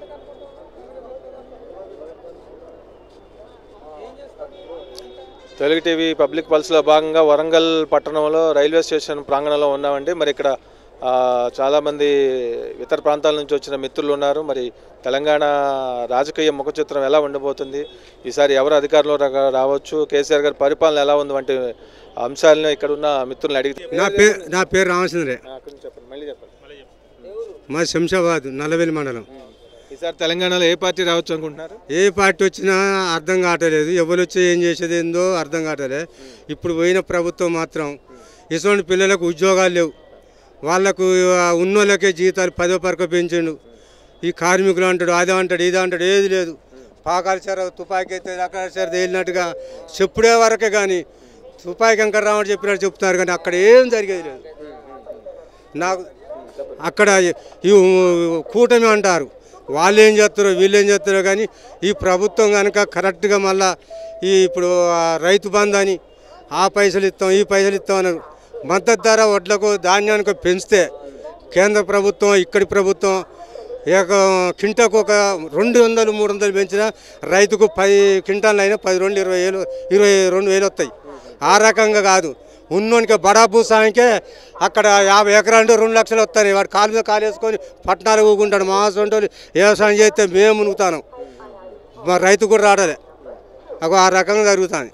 Telugu TV public పల్స్లో భాగంగా వరంగల్ పట్టణంలో railway station ప్రాంగణంలో ఉన్నామండి మరి ఇక్కడ ఆ, చాలామంది ఇతర ప్రాంతాల నుంచి వచ్చిన మిత్రులు ఉన్నారు మరి తెలంగాణ రాజకీయ ముఖ చిత్రం ఎలా ఉండబోతుంది ఈసారి ఎవరు అధికారంలో రా- రావచ్చు కేసీఆర్ గారి పరిపాలన ఎలా ఉంది వంటి అంశాలను ఇక్కడ ఉన్న మిత్రులను అడిగి నా పేరు నా పేరు రామచంద్రే చెప్పండి మళ్ళీ చెప్పండి మా శంషాబాద్ నల్లవెల్లి మండలం ఈసారి తెలంగాణలో ఏ పార్టీ రావచ్చు అనుకుంటున్నారు ఏ పార్టీ వచ్చినా అర్థం కావట్లేదు ఎవరు వచ్చి ఏం చేసేది ఏందో అర్థం కావట్లేదు ఇప్పుడు పోయిన ప్రభుత్వం మాత్రం ఇటువంటి పిల్లలకు ఉద్యోగాలు లేవు వాళ్ళకు ఆ, ఉన్నోళ్ళకే జీతాలు పదో పరక పెంచిండు ఈ కార్మికులు అంటాడు అదే అంటాడు ఇది అంటాడు ఏది లేదు పాకాలు చెర తుపాకీ అయితే అక్కడ చెర తేలినట్టుగా చెప్పుడే వరకే కానీ తుపాకీ వెంకటరామని చెప్పినట్టు చెప్తున్నారు కానీ అక్కడ ఏం జరిగేది లేదు నాకు అక్కడ ఈ కూటమి అంటారు వాళ్ళు ఏం చేస్తారో వీళ్ళు ఏం చేస్తారో కానీ ఈ ప్రభుత్వం కనుక కరెక్ట్గా మళ్ళా ఈ ఇప్పుడు ఆ రైతు బంధు అని ఆ పైసలు ఇస్తాం ఈ పైసలు ఇస్తాం అన్నారు మద్దతు ధర వడ్లకు ధాన్యానికి పెంచితే కేంద్ర ప్రభుత్వం ఇక్కడి ప్రభుత్వం ఏక కింటకు ఒక రెండు వందలు మూడు వందలు పెంచినా రైతుకు పది క్వింటాలు అయినా పది రెండు ఇరవై వేలు ఇరవై రెండు వేలు వస్తాయి ఆ రకంగా కాదు ఉన్నోనికి బడా భూస్వామికే అక్కడ యాభై ఎకరాలు రెండు లక్షలు వస్తాయి వాడు కాలు మీద కాలు వేసుకొని పట్టణాలు ఊకుంటాడు మా సొంటోళ్ళు వ్యవసాయం చేస్తే మేము మునుగుతాను మా రైతు కూడా రావడలే అగో ఆ రకంగా జరుగుతుంది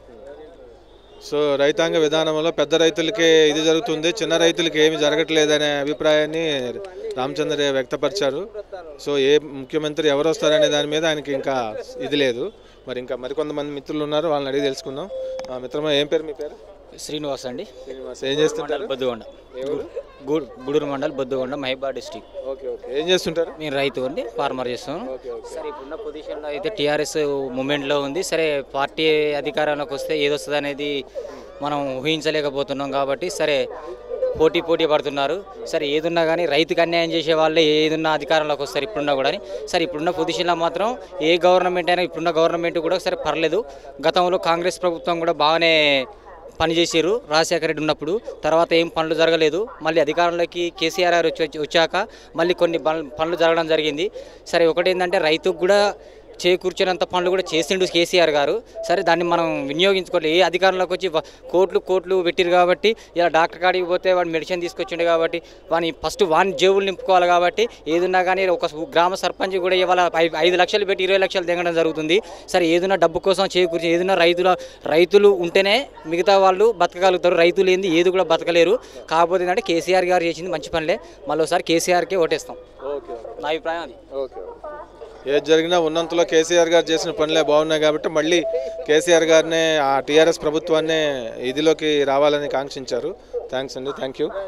సో రైతాంగ విధానంలో పెద్ద రైతులకే ఇది జరుగుతుంది చిన్న రైతులకి ఏమి జరగట్లేదనే అభిప్రాయాన్ని రామచంద్ర వ్యక్తపరిచారు సో ఏ ముఖ్యమంత్రి ఎవరు వస్తారనే దాని మీద ఆయనకి ఇంకా ఇది లేదు మరి ఇంకా మరికొంతమంది మిత్రులు ఉన్నారు వాళ్ళని అడిగి తెలుసుకుందాం ఆ, మిత్రమా ఏం పేరు మీ పేరు శ్రీనివాస్ అండి శ్రీనివాస్ ఏం చేస్తుంటారు బొద్దుగొండ గూడ్- గూడూరు మండల్ బొద్దుగొండ మహిబాద్ డిస్టిక్ ఓకే ఓకే ఏం చేస్తుంటారు నేను రైతు అండి ఫార్మర్ చేస్తాను సరే ఇప్పుడున్న పొజిషన్లో అయితే టీఆర్ఎస్ మూమెంట్లో ఉంది సరే పార్టీ అధికారంలోకి వస్తే ఏదొస్తుంది అనేది మనం ఊహించలేకపోతున్నాం కాబట్టి సరే పోటీ పోటీ పడుతున్నారు సరే ఏదున్నా కానీ రైతుకు అన్యాయం చేసే వాళ్ళే ఏదున్నా అధికారంలోకి వస్తారు ఇప్పుడున్నా కూడా అని. సరే ఇప్పుడున్న పొజిషన్లో మాత్రం ఏ గవర్నమెంట్ అయినా ఇప్పుడున్న గవర్నమెంట్ కూడా సరే పర్లేదు గతంలో కాంగ్రెస్ ప్రభుత్వం కూడా బాగానే పనిచేసారు రాజశేఖర రెడ్డి ఉన్నప్పుడు తర్వాత ఏం పనులు జరగలేదు మళ్ళీ అధికారంలోకి కేసీఆర్ గారు వచ్చి వచ్చాక మళ్ళీ కొన్ని పనులు పనులు జరగడం జరిగింది సరే ఒకటి ఏంటంటే రైతుకు కూడా చేకూర్చినంత పనులు కూడా చేసిండు కేసీఆర్ గారు సరే దాన్ని మనం వినియోగించుకోవాలి ఏ అధికారంలోకి వచ్చి వ- కోట్లు కోట్లు పెట్టిరు కాబట్టి ఇలా డాక్టర్ కాడికి పోతే వాడు మెడిసిన్ తీసుకొచ్చిండు కాబట్టి వాని ఫస్ట్ వాని జేబులు నింపుకోవాలి కాబట్టి ఏదున్నా కానీ ఒక సు- గ్రామ సర్పంచ్ కూడా ఇవాళ ఐ- ఐదు లక్షలు పెట్టి ఇరవై లక్షలు దిగడం జరుగుతుంది సరే ఏదైనా డబ్బు కోసం చేకూర్చి ఏదైనా రైతుల రైతులు ఉంటేనే మిగతా వాళ్ళు బతకగలుగుతారు రైతులు ఏంది ఏది కూడా బతకలేరు కాకపోతే ఏంటంటే కేసీఆర్ గారు చేసింది మంచి పనులే మళ్ళీ ఒకసారి కేసీఆర్కే ఓటేస్తాం ఓకే నా అభిప్రాయం అది ఓకే ఏది జరిగినా ఉన్నంతలో కేసీఆర్ గారు చేసిన పనులే బాగున్నాయి కాబట్టి మళ్ళీ కేసీఆర్ గారినే ఆ టీఆర్ఎస్ ప్రభుత్వాన్నే ఇదిలోకి రావాలని కాంక్షించారు థ్యాంక్స్ అండి థ్యాంక్ యూ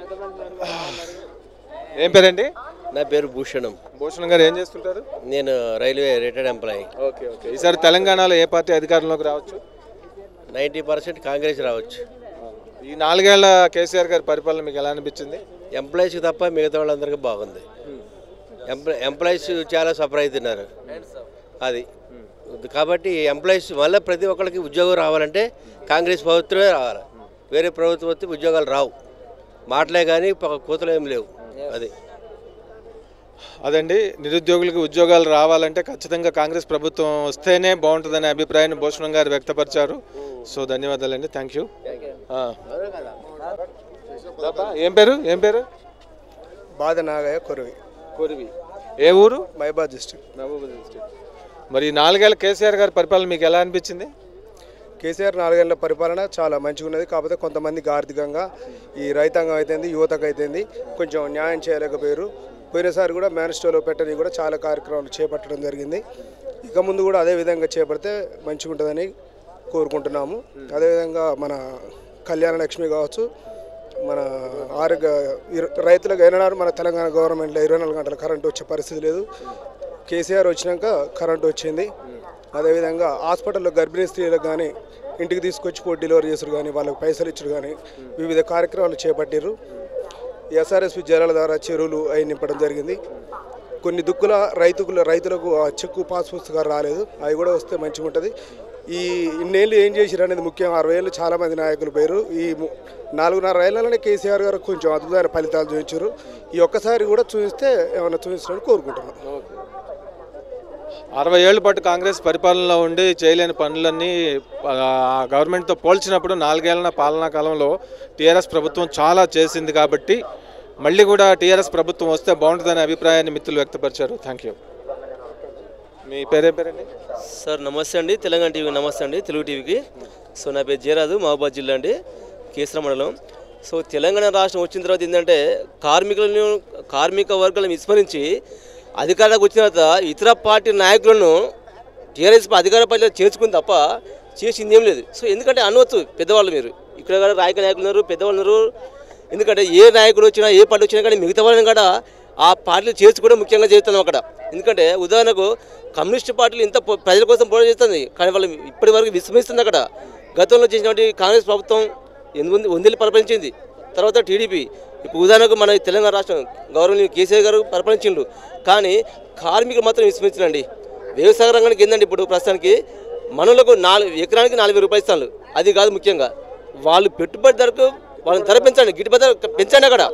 ఏం పేరండి నా పేరు భూషణం భూషణ్ గారు ఏం చేస్తుంటారు నేను railway retired employee okay okay ఈసారి తెలంగాణలో ఏ పార్టీ అధికారంలోకి రావచ్చు నైంటీ పర్సెంట్ కాంగ్రెస్ రావచ్చు ఈ నాలుగేళ్ల కేసీఆర్ గారి పరిపాలన మీకు ఎలా అనిపించింది ఎంప్లాయీస్కి తప్ప మిగతా వాళ్ళందరికీ బాగుంది ఎంప్లాయ్ ఎంప్లాయీస్ చాలా సఫర్ అవుతున్నారు అది కాబట్టి ఎంప్లాయీస్ మళ్ళీ ప్రతి ఒక్కరికి ఉద్యోగం రావాలంటే కాంగ్రెస్ ప్రభుత్వమే రావాలి వేరే ప్రభుత్వం వస్తే ఉద్యోగాలు రావు మాటలే కానీ ప- కూతలు ఏం లేవు అది అదండి నిరుద్యోగులకు ఉద్యోగాలు రావాలంటే ఖచ్చితంగా కాంగ్రెస్ ప్రభుత్వం వస్తేనే బాగుంటుందనే అభిప్రాయాన్ని భూషణం గారు వ్యక్తపరిచారు సో ధన్యవాదాలండి థ్యాంక్ యూ ఆ. బాబా, ఏం పేరు ఏం పేరు బాధ నాగయ్య కొరవి కోరివి ఏ ఊరు మైబాద్ డిస్ట్రిక్ట్ మహబూబ్ డిస్ట్రిక్ట్ మరి ఈ నాలుగేళ్ల కేసీఆర్ గారి పరిపాలన మీకు ఎలా అనిపించింది కేసీఆర్ నాలుగేళ్ల పరిపాలన చాలా మంచిగా ఉన్నది కాకపోతే కొంతమందికి ఆర్థికంగా ఈ రైతాంగం అయితేంది యువతకు అయితేంది కొంచెం న్యాయం చేయలేకపోయారు పోయినసారి కూడా మేనిస్టోలో పెట్టని కూడా చాలా కార్యక్రమాలు చేపట్టడం జరిగింది ఇక ముందు కూడా అదే విధంగా చేపడితే మంచిగా ఉంటుందని కోరుకుంటున్నాము అదేవిధంగా మన కళ్యాణ లక్ష్మి కావచ్చు మన ఆరోగ్య ఇర- రైతులకు ఏనాడు మన తెలంగాణ గవర్నమెంట్లో ఇరవై నాలుగు గంటల కరెంట్ వచ్చే పరిస్థితి లేదు కేసీఆర్ వచ్చినాక కరెంట్ వచ్చింది అదేవిధంగా హాస్పిటల్లో గర్భిణీ స్త్రీలకు కానీ ఇంటికి తీసుకొచ్చి పోటీ డెలివరీ చేసుడు కానీ వాళ్ళకి పైసలు ఇచ్చుడు కానీ వివిధ కార్యక్రమాలు చేపట్టారు ఎస్ఆర్ఎస్పి జలాల ద్వారా చెరువులు అవి నింపడం జరిగింది కొన్ని దుక్కుల రైతుకుల రైతులకు ఆ చెక్కు పాస్ పుస్తకాలు రాలేదు అవి కూడా వస్తే మంచిగా ఉంటుంది ఈ ఇన్నేళ్ళు ఏం చేసిరు అనేది ముఖ్యంగా అరవై ఏళ్ళు చాలామంది నాయకులు పేరు ఈ ము- నాలుగున్నర ఏళ్ళలోనే కేసీఆర్ గారు కొంచెం అద్భుతమైన ఫలితాలు చూపించారు ఈ ఒక్కసారి కూడా చూపిస్తే ఏమైనా చూపించాలని కోరుకుంటున్నాను అరవై ఏళ్ళ పాటు కాంగ్రెస్ పరిపాలనలో ఉండి చేయలేని పనులన్నీ ఆ, గవర్నమెంట్తో పోల్చినప్పుడు నాలుగేళ్ల పాలనా కాలంలో టీఆర్ఎస్ ప్రభుత్వం చాలా చేసింది కాబట్టి మళ్ళీ కూడా టీఆర్ఎస్ ప్రభుత్వం వస్తే బాగుంటుందనే అభిప్రాయాన్ని మిత్రులు వ్యక్తపరిచారు థ్యాంక్ యూ మీ పేరే పేరండి సార్ నమస్తే అండి తెలంగాణ టీవీ నమస్తే అండి తెలుగు టీవీకి సో నా పేరు జయరాజు మహబాద్ జిల్లా అండి కేసర మండలం సో తెలంగాణ రాష్ట్రం వచ్చిన తర్వాత ఏంటంటే కార్మికులను కార్మిక వర్గాలను విస్మరించి అధికారంలోకి వచ్చిన తర్వాత ఇతర పార్టీ నాయకులను టీఆర్ఎస్ అధికార పార్టీలో చేర్చుకుని తప్ప చేసింది ఏం లేదు సో ఎందుకంటే అనవచ్చు పెద్దవాళ్ళు మీరు ఇక్కడ కూడా రాజకీయ నాయకులు ఉన్నారు పెద్దవాళ్ళు ఉన్నారు ఎందుకంటే ఏ నాయకుడు వచ్చినా ఏ పార్టీ వచ్చినా కానీ మిగతా వాళ్ళని కూడా ఆ పార్టీలు చేర్చుకోవడం ముఖ్యంగా చేస్తున్నాం అక్కడ ఎందుకంటే ఉదాహరణకు కమ్యూనిస్ట్ పార్టీలు ఇంత పో- ప్రజల కోసం పోరాటం చేస్తుంది కానీ వాళ్ళు ఇప్పటి వరకు విస్మరిస్తుంది అక్కడ గతంలో చేసినటువంటి కాంగ్రెస్ ప్రభుత్వం ఎనిమిది వందేళ్ళు పరిపాలించింది తర్వాత టీడీపీ ఇప్పుడు ఉదాహరణకు మన ఈ తెలంగాణ రాష్ట్రం గౌరవనీయ కేసీఆర్ గారు పరిపాలించిండు కానీ కార్మికులు మాత్రం విస్మరించండి వ్యవసాయ రంగానికి ఏంటంటే ఇప్పుడు ప్రస్తుతానికి మనలకు నాలుగు ఎకరానికి నాలుగు వేల రూపాయలు ఇస్తాను అది కాదు ముఖ్యంగా వాళ్ళు పెట్టుబడి ధరకు వాళ్ళని ధర పెంచండి గిట్టుబడి ధర పెంచండి అక్కడ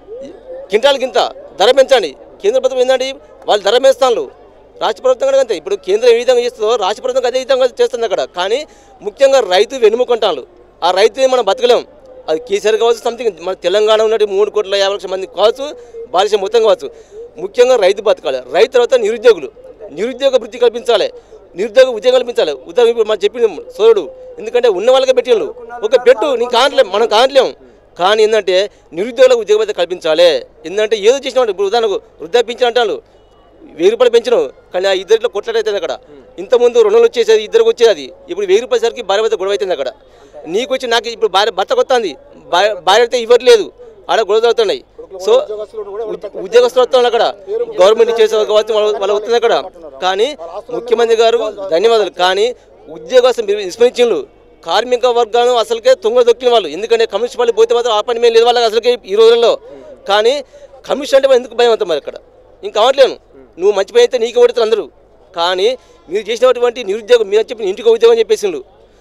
కింటాల్ గింత ధర పెంచండి కేంద్ర ప్రభుత్వం ఏంటంటే వాళ్ళు ధర పెంచుతాను రాష్ట్ర ప్రభుత్వం కూడా అంతే ఇప్పుడు కేంద్రం ఏ విధంగా చేస్తుందో రాష్ట్ర ప్రభుత్వం అదే విధంగా చేస్తుంది అక్కడ కానీ ముఖ్యంగా రైతు వెనుముకుంటాను ఆ రైతుని మనం బతకలేం అది కేసీఆర్ కావచ్చు సంథింగ్ మన తెలంగాణ ఉన్నట్టు మూడు కోట్ల యాభై లక్షల మంది కావచ్చు భారతదేశం మొత్తం కావచ్చు ముఖ్యంగా రైతు బతకాలి రైతు తర్వాత నిరుద్యోగులు నిరుద్యోగ వృత్తి కల్పించాలి నిరుద్యోగ ఉద్యోగం కల్పించాలి ఉద్యోగం ఇప్పుడు మనం చెప్పిన సోదరుడు ఎందుకంటే ఉన్న వాళ్ళకే పెట్టిండు ఒక పెట్టు నీ కానట్లేం మనం కానట్లేం కానీ ఏంటంటే నిరుద్యోగులకు ఉద్యోగ భద్రత కల్పించాలి ఏంటంటే ఏదో చేసినాడు ఇప్పుడు ఉదాహరణకు వృద్ధాపించిన అంటాను వెయ్యి రూపాయలు పెంచను కానీ ఆ ఇద్దరిలో కొట్లాడైతుంది అక్కడ ఇంతకుముందు రుణాలు వచ్చేసేది ఇద్దరికి వచ్చేది ఇప్పుడు వెయ్యి రూపాయల సరికి భార్య భర్త గొడవ అవుతుంది అక్కడ నీకు వచ్చి నాకు ఇప్పుడు భార్య భర్త కొత్తంది భార్య భార్య అయితే ఇవ్వట్లేదు ఆడ గొడవ అవుతున్నాయి సో ఉద్య- ఉద్యోగస్తులు వస్తున్నారు అక్కడ గవర్నమెంట్ చేసే కావచ్చు వాళ్ళు వాళ్ళు వస్తుంది అక్కడ కానీ ముఖ్యమంత్రి గారు ధన్యవాదాలు కానీ ఉద్యోగస్తులు మీరు విస్మరించిండ్రు కార్మిక వర్గాలను అసలుకే తుంగ దొక్కిన వాళ్ళు ఎందుకంటే కమ్యూనిస్ట్ పార్టీ పోతే మాత్రం ఆ పని మీద లేదు వాళ్ళకి అసలుకే ఈ రోజుల్లో కానీ కమిషన్ అంటే ఎందుకు భయం అవుతాం మరి అక్కడ ఇంకా కావట్లేను నువ్వు మంచి పని అయితే నీకు కొడుతారు అందరూ కానీ మీరు చేసినటువంటి నిరుద్యోగం మీరు చెప్పిన ఇంటికి ఉద్యోగం చెప్పేసిండ్రు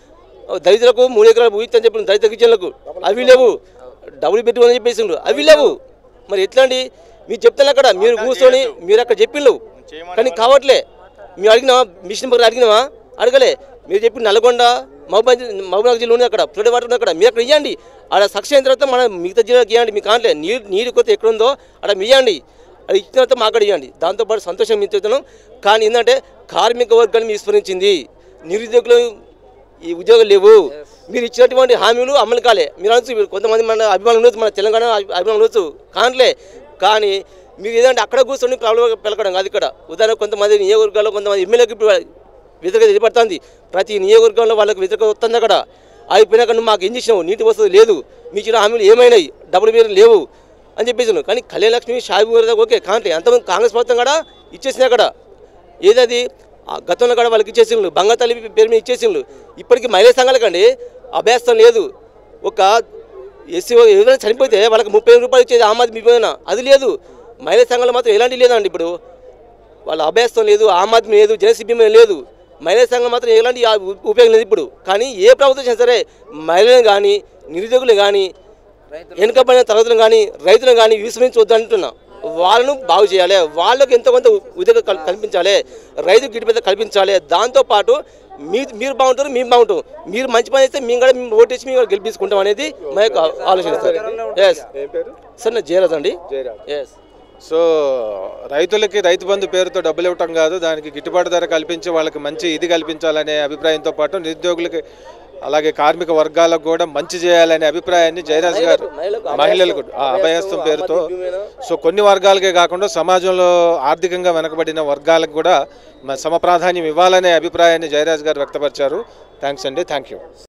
దళితులకు మూడు ఎకరాలు భూమి అని చెప్పిన దళిత గిరిజనులకు అవి లేవు డబ్బులు పెట్టుకోని చెప్పేసిండ్రు అవి లేవు మరి ఎట్లా అండి మీరు చెప్తాను అక్కడ మీరు కూర్చొని మీరు అక్కడ చెప్పిండ్రు కానీ కావట్లే మేము అడిగినావా మిషన్ పక్కన అడిగినావా అడగలే మీరు చెప్పి నల్గొండ మహబూబ్ మహబూబ్నగర్ జిల్లా ఉంది అక్కడ ఫ్లడ్ వాటర్ ఉంది అక్కడ మీరు అక్కడ ఇవ్వండి ఆడ సక్సెస్ అయిన తర్వాత మనం మిగతా జిల్లాకి ఇవ్వండి మీకు కావట్లే నీరు నీరు కొత్త ఎక్కడ ఉందో అక్కడ మీ ఇవ్వండి అది ఇచ్చిన తర్వాత మాకు కూడా ఇవ్వండి దాంతోపాటు సంతోషం మేము చెప్తున్నాం కానీ ఏంటంటే కార్మిక వర్గాన్ని విస్మరించింది నిరుద్యోగులు ఈ ఉద్యోగాలు లేవు మీరు ఇచ్చినటువంటి హామీలు అమలు కాలే మీరు అనొచ్చు మీరు కొంతమంది మన అభిమానులు ఉండొచ్చు మన తెలంగాణ అభి- అభిమానులు ఉండొచ్చు కానట్లే కానీ మీరు ఏదంటే అక్కడ కూర్చొని ప్రాబ్లం పెలకడం కాదు ఇక్కడ ఉదాహరణ కొంతమంది నియోజకవర్గాల్లో కొంతమంది ఎమ్మెల్యేకి ఇప్పుడు వ్యతిరేకత ఏర్పడుతుంది ప్రతి నియోజకవర్గంలో వాళ్ళకి వ్యతిరేకత వస్తుంది అక్కడ అయిపోయినాక నువ్వు మాకు ఏం చేసినావు నీటి వసతి లేదు మీ ఇచ్చిన హామీలు ఏమైనాయి డబ్బులు మీరు లేవు అని చెప్పేసి కానీ కళ్యాణ లక్ష్మి షాబు ఓకే కానీ అంతమంది కాంగ్రెస్ ప్రభుత్వం కూడా ఇచ్చేసింది అక్కడ ఏదది ఆ గతంలో కూడా వాళ్ళకి ఇచ్చేసిండ్రు బంగాతల్లి పేరు మీద ఇచ్చేసిండ్రు ఇప్పటికీ మహిళా సంఘాలకండి అభ్యాసం లేదు ఒక ఎస్సీ ఎవరైనా చనిపోతే వాళ్ళకి ముప్పై వేల రూపాయలు ఇచ్చేది ఆమ్ ఆద్మీ పైన అది లేదు మహిళా సంఘాలు మాత్రం ఎలాంటి లేదండి ఇప్పుడు వాళ్ళ అభ్యాసం లేదు ఆమ్ ఆద్మీ లేదు జనసీపీ లేదు మహిళా సంఘం మాత్రం ఎలాంటి ఆ ఉ- ఉపయోగం లేదు ఇప్పుడు కానీ ఏ ప్రభుత్వం చేసినా సరే మహిళలను కానీ నిరుద్యోగులు కానీ వెనుకబడిన తరగతులను కానీ రైతులను కానీ విస్మరించవద్దు అంటున్నా వాళ్ళను బాగు చేయాలి వాళ్ళకు ఎంతో కొంత ఉద్యోగం కల్- కల్పించాలి రైతు గిట్టుబడి కల్పించాలి దాంతోపాటు మీ మీరు బాగుంటారు మేము బాగుంటాం మీరు మంచి పని చేస్తే మేము కూడా మేము ఓటేసి మేము కూడా గెలిపించుకుంటాం అనేది మా యొక్క ఆలోచన సార్ ఎస్ ఏం పేరు సార్ నా జయరాజ్ అండి జయరాజ్ ఎస్ సో రైతులకి రైతు బంధు పేరుతో డబ్బులు ఇవ్వటం కాదు దానికి గిట్టుబాటు ధర కల్పించి వాళ్ళకి మంచి ఇది కల్పించాలనే అభిప్రాయంతో పాటు నిరుద్యోగులకి అలాగే కార్మిక వర్గాలకు కూడా మంచి చేయాలనే అభిప్రాయాన్ని జయరాజ్ గారు మహిళలకు మహిళలకు ఆ, అభయహస్తం పేరుతో సో కొన్ని వర్గాలకే కాకుండా సమాజంలో ఆర్థికంగా వెనకబడిన వర్గాలకు కూడా మ- సమ ప్రాధాన్యం ఇవ్వాలనే అభిప్రాయాన్ని జయరాజ్ గారు వ్యక్తపరిచారు థ్యాంక్స్ అండి థ్యాంక్ యూ